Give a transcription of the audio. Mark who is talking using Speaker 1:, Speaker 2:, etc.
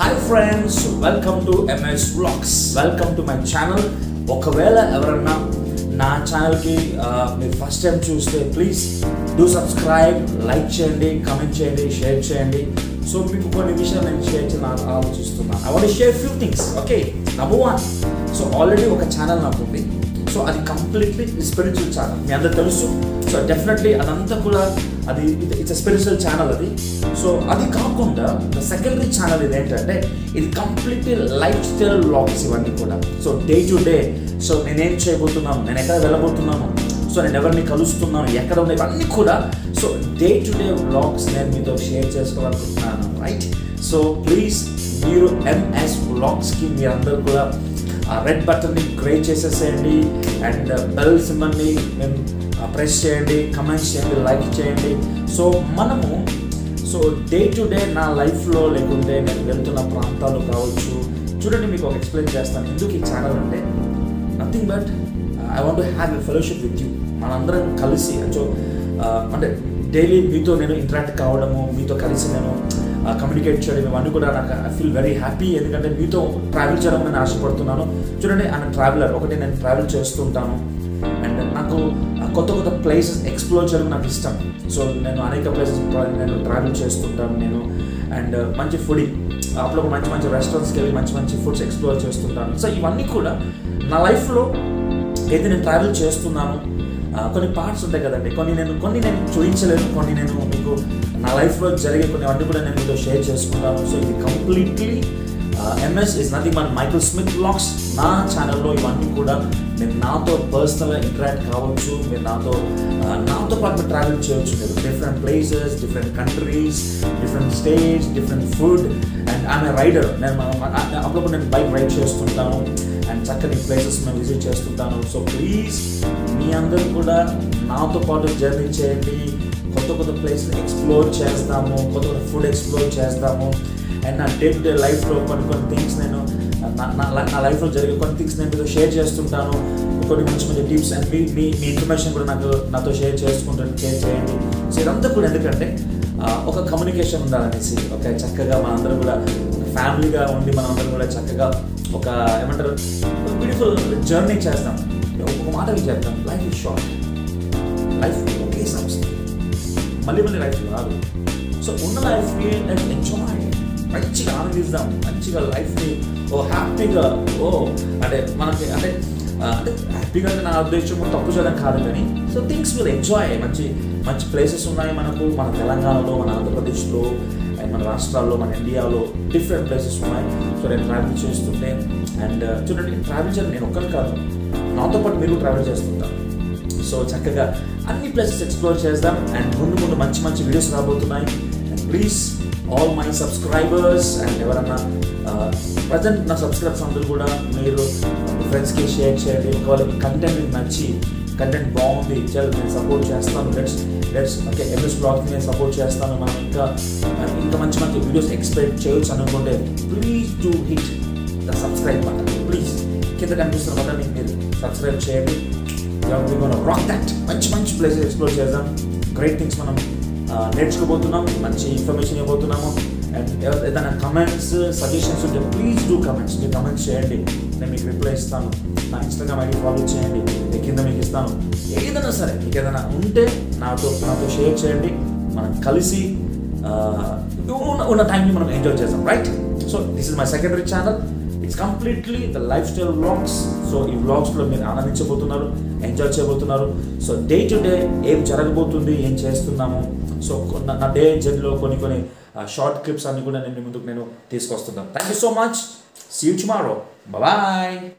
Speaker 1: hi friends welcome to MS vlogs welcome to my channel ఒకవేళ ఎవరన్నా నా ఛానల్కి మీరు ఫస్ట్ టైం చూస్తే ప్లీజ్ డూ సబ్స్క్రైబ్ లైక్ చేయండి కమెంట్ చేయండి షేర్ చేయండి సో మీకు కొన్ని విషయాలు నేను షేర్ చేయాలని ఆలోచిస్తున్నాను I want share few things okay number one so already ఒక ఛానల్ నాకు ఉంది సో అది కంప్లీట్లీ స్పిరిచువల్ ఛానల్ మీ అందరు తెలుసు సో డెఫినెట్లీ అదంతా కూడా అది ఇట్స్ స్పిరిచువల్ ఛానల్ అది సో అది కాకుండా ద సెకండరీ ఛానల్ ఇది ఏంటంటే ఇది కంప్లీట్లీ లైఫ్ స్టైల్ వ్లాగ్స్ ఇవన్నీ కూడా so day to day so నేనేం చేయబోతున్నాను నేను ఎక్కడ వెళ్ళబోతున్నాను సో నేను ఎవరిని కలుస్తున్నాను ఎక్కడ ఉన్నాయి ఇవన్నీ కూడా so day to day vlogs నేను మీతో షేర్ చేసుకోవాలనుకుంటున్నాను రైట్ సో ప్లీజ్ మీరు ఎంఎస్ వ్లాగ్స్కి మీరందరూ కూడా ఆ రెడ్ బటన్ని క్రియేట్ చేసేసేయండి అండ్ బెల్ సింబల్ని మేము ప్రెస్ చేయండి కమెంట్స్ చేయండి లైక్ చేయండి సో మనము సో డే టు డే నా లైఫ్లో లేకుంటే నేను వెళ్తున్న ప్రాంతాలు కావచ్చు చూడండి మీకు ఒక ఎక్స్ప్లెయిన్ చేస్తాను ఎందుకు ఈ ఛానల్ అంటే nothing but I want have a fellowship with you మనందరం కలిసి సో అంటే డైలీ మీతో నేను ఇంటరాక్ట్ కావడము మీతో కలిసి నేను కమ్యూనికేట్ చేయడం ఇవన్నీ కూడా నాకు ఐ ఫీల్ వెరీ హ్యాపీ ఎందుకంటే మీతో ట్రావెల్ చేయడం నేను ఆశపడుతున్నాను చూడండి ఆయన ట్రావెలర్ ఒకటి నేను ట్రావెల్ చేస్తుంటాను అండ్ నాకు కొత్త కొత్త ప్లేసెస్ ఎక్స్ప్లోర్ చేయడం నాకు ఇష్టం సో నేను అనేక ప్లేసెస్ నేను ట్రావెల్ చేస్తుంటాను నేను అండ్ మంచి ఫుడ్ అప్పుడు మంచి మంచి రెస్టారెంట్స్కి వెళ్ళి మంచి మంచి ఫుడ్స్ ఎక్స్ప్లోర్ చేస్తుంటాను సో ఇవన్నీ కూడా నా లైఫ్లో ఏదైతే నేను ట్రావెల్ చేస్తున్నాను కొన్ని పార్ట్స్ ఉంటాయి కదండి కొన్ని నేను కొన్ని నేను చూపించలేను కొన్ని నేను మీకు నా లైఫ్లో జరిగే కొన్ని అన్నీ కూడా నేను మీతో షేర్ చేసుకుంటాను సో ఇది కంప్లీట్లీ ఎంఎస్ ఇస్ నథింగ్ మన మైకిల్ స్మిత్ బ్లాగ్స్ నా ఛానల్లో ఇవన్నీ కూడా మీరు నాతో పర్సనల్గా ఇంటరాక్ట్ కావచ్చు మీరు నాతో నాతో పాటు ట్రావెల్ చేయొచ్చు మీరు different places different countries different states different food and ఆమె రైడర్ నేను అప్పుడప్పుడు నేను బైక్ రైడ్ చేస్తుంటాను అండ్ చక్కని ప్లేసెస్ మేము విజిట్ చేస్తుంటాను సో ప్లీజ్ మీ అందరూ కూడా నాతో పాటు జర్నీ చేయండి కొత్త కొత్త ప్లేసెస్ ఎక్స్ప్లోర్ చేస్తాము కొత్త కొత్త ఫుడ్ ఎక్స్ప్లోర్ చేస్తాము అండ్ నా డే టు డే లైఫ్లో కొన్ని కొన్ని థింగ్స్ నేను నా నా లైఫ్లో జరిగే కొన్ని థింగ్స్ నేను మీతో షేర్ చేస్తుంటాను కొన్ని మంచి మంచి టిప్స్ అండ్ మీ మీ మీ ఇన్ఫర్మేషన్ కూడా నాకు నాతో షేర్ చేసుకుంటాను షేర్ చేయండి సో ఇదంతా కూడా ఎందుకంటే ఒక కమ్యూనికేషన్ ఉండాలనేసి ఒక చక్కగా మనందరం కూడా ఫ్యామిలీగా ఉండి మనందరం కూడా చక్కగా ఒక ఏమంటారు బ్యూటిఫుల్ జర్నీ చేస్తాం ఒక మాట చేద్దాం లైఫ్ ఇస్ షార్ట్ లైఫ్ ఒకే సంస్థ మళ్ళీ మళ్ళీ లైఫ్ రాదు సో ఉన్న లైఫ్ని లైఫ్ ఎంజాయ్ మంచిగా ఆనందిద్దాం మంచిగా లైఫ్ని ఓ హ్యాపీగా ఓ అంటే మనకి అంటే అంటే హ్యాపీగా నా ఉద్దేశం తప్పు చేయడం కాదు కానీ సో థింగ్స్ విల్ ఎంజాయ్ మంచి మంచి ప్లేసెస్ ఉన్నాయి మనకు మన తెలంగాణలో మన ఆంధ్రప్రదేశ్లో అండ్ మన రాష్ట్రాల్లో మన ఇండియాలో డిఫరెంట్ ప్లేసెస్ ఉన్నాయి సో నేను ట్రావెల్ చేస్తుంటే అండ్ చూడండి ట్రావెల్ చేయడం నేను ఒక్కరు కాదు నాతో పాటు మీరు ట్రావెల్ చేస్తుంటాను సో చక్కగా అన్ని ప్లేసెస్ ఎక్స్ప్లోర్ చేద్దాం అండ్ ముందు ముందు మంచి మంచి వీడియోస్ రాబోతున్నాయి and please all my subscribers and ఎవరన్నా ప్రజెంట్ నా సబ్స్క్రైబర్స్ అందరూ కూడా మీరు మీ ఫ్రెండ్స్కి షేర్ చేయండి ఒకవేళ మీ కంటెంట్ మీకు నచ్చి కంటెంట్ బాగుంది చాలా నేను సపోర్ట్ చేస్తాను లెట్స్ లెట్స్ ఓకే ఎంఎస్ బ్లాగ్ని నేను సపోర్ట్ చేస్తాను మనం ఇంకా ఇంకా మంచి మంచి వీడియోస్ ఎక్స్పెక్ట్ చేయొచ్చు అనుకుంటే please to hit the subscribe button please కింద కనిపిస్తున్న బటన్ మీరు సబ్స్క్రైబ్ చేయండి రాక్ దట్ మంచి మంచి ప్లేసెస్ ఎక్స్ప్లోర్ చేద్దాం గ్రేట్ థింగ్స్ మనం నేర్చుకోబోతున్నాం మంచి ఇన్ఫర్మేషన్ ఇవ్వబోతున్నాము అండ్ ఏదైనా కమెంట్స్ సజెషన్స్ ఉంటే ప్లీజ్ డూ కమెంట్స్ మీరు కమెంట్స్ చేయండి నేను మీకు రిప్లై ఇస్తాను నా ఇన్స్టాగ్రామ్ ఐడి ఫాలో చేయండి నేను కింద మీకు ఇస్తాను ఏదైనా సరే మీకు ఏదైనా ఉంటే నాతో నాతో షేర్ చేయండి మనం కలిసి ఉన్న ఉన్న టైంని మనం ఎంజాయ్ చేద్దాం right so this is my secondary channel it's completely the lifestyle vlogs so ఈ వ్లాగ్స్లో మీరు ఆనందించబోతున్నారు ఎంజాయ్ చేయబోతున్నారు సో డే టు డే ఏం జరగబోతుంది ఏం చేస్తున్నాము సో నా డే జర్నీలో కొన్ని కొన్ని షార్ట్ క్లిప్స్ అన్ని కూడా నేను ముందుకు నేను తీసుకొస్తున్నాను thank you so much see you tomorrow bye